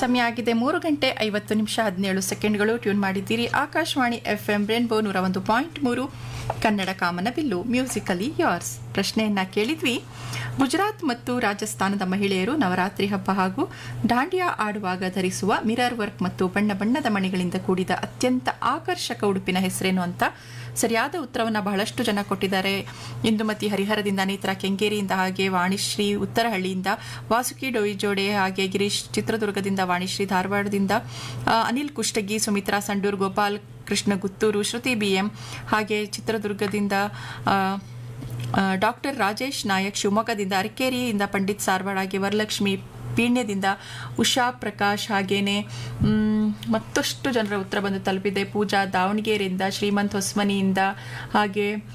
ಸಮಯ ಆಗಿದೆ ಮೂರು ಗಂಟೆ ಐವತ್ತು ನಿಮಿಷ ಹದಿನೇಳು ಸೆಕೆಂಡ್ಗಳು ಟ್ಯೂನ್ ಮಾಡಿದ್ದೀರಿ ಆಕಾಶವಾಣಿ ಎಫ್ ಎಂ ರೇನ್ಬೋ ನೂರ ಒಂದು ಪಾಯಿಂಟ್ ಮೂರು ಕನ್ನಡ ಕಾಮನಬಿಲ್ಲು ಮ್ಯೂಸಿಕಲಿ ಯಾರ್ಸ್ ಪ್ರಶ್ನೆಯನ್ನ ಕೇಳಿದ್ವಿ ಗುಜರಾತ್ ಮತ್ತು ರಾಜಸ್ಥಾನದ ಮಹಿಳೆಯರು ನವರಾತ್ರಿ ಹಬ್ಬ ಹಾಗೂ ದಾಂಡಿಯಾ ಆಡುವಾಗ ಧರಿಸುವ ಮಿರರ್ ವರ್ಕ್ ಮತ್ತು ಬಣ್ಣ ಬಣ್ಣದ ಮಣಿಗಳಿಂದ ಕೂಡಿದ ಅತ್ಯಂತ ಆಕರ್ಷಕ ಉಡುಪಿನ ಹೆಸರೇನು ಅಂತ ಸರಿಯಾದ ಉತ್ತರವನ್ನು ಬಹಳಷ್ಟು ಜನ ಕೊಟ್ಟಿದ್ದಾರೆ ಇಂದುಮತಿ ಹರಿಹರದಿಂದ ನೇತ್ರ ಕೆಂಗೇರಿಯಿಂದ ಹಾಗೆ ವಾಣಿಶ್ರೀ ಉತ್ತರಹಳ್ಳಿಯಿಂದ ವಾಸುಕಿ ಡೊಯಿಜೋಡೆ ಹಾಗೆ ಗಿರೀಶ್ ಚಿತ್ರದುರ್ಗದಿಂದ ವಾಣಿಶ್ರೀ ಧಾರವಾಡದಿಂದ ಆ, ಅನಿಲ್ ಕುಷ್ಟಗಿ ಸುಮಿತ್ರಾ ಸಂಡೂರ್ ಗೋಪಾಲ್ ಕೃಷ್ಣ ಗುತ್ತೂರು ಶ್ರುತಿ ಬಿಎಂ ಹಾಗೆ ಚಿತ್ರದುರ್ಗದಿಂದ ಆ, ಆ, ಡಾಕ್ಟರ್ ರಾಜೇಶ್ ನಾಯಕ್ ಶಿವಮೊಗ್ಗದಿಂದ ಅರಕೇರಿಯಿಂದ ಪಂಡಿತ್ ಸಾರ್ವಾಡ್ ಹಾಗೆ ವರಲಕ್ಷ್ಮಿ ಪೀಣ್ಯದಿಂದ ಉಷಾ ಪ್ರಕಾಶ್ ಹಾಗೇನೆ ಮ್, ಮತ್ತಷ್ಟು ಜನರ ಉತ್ತರ ಬಂದು ತಲುಪಿದೆ ಪೂಜಾ ದಾವಣಗೆರೆಯಿಂದ ಶ್ರೀಮಂತ್ ಹೊಸ್ಮನಿಯಿಂದ ಹಾಗೆ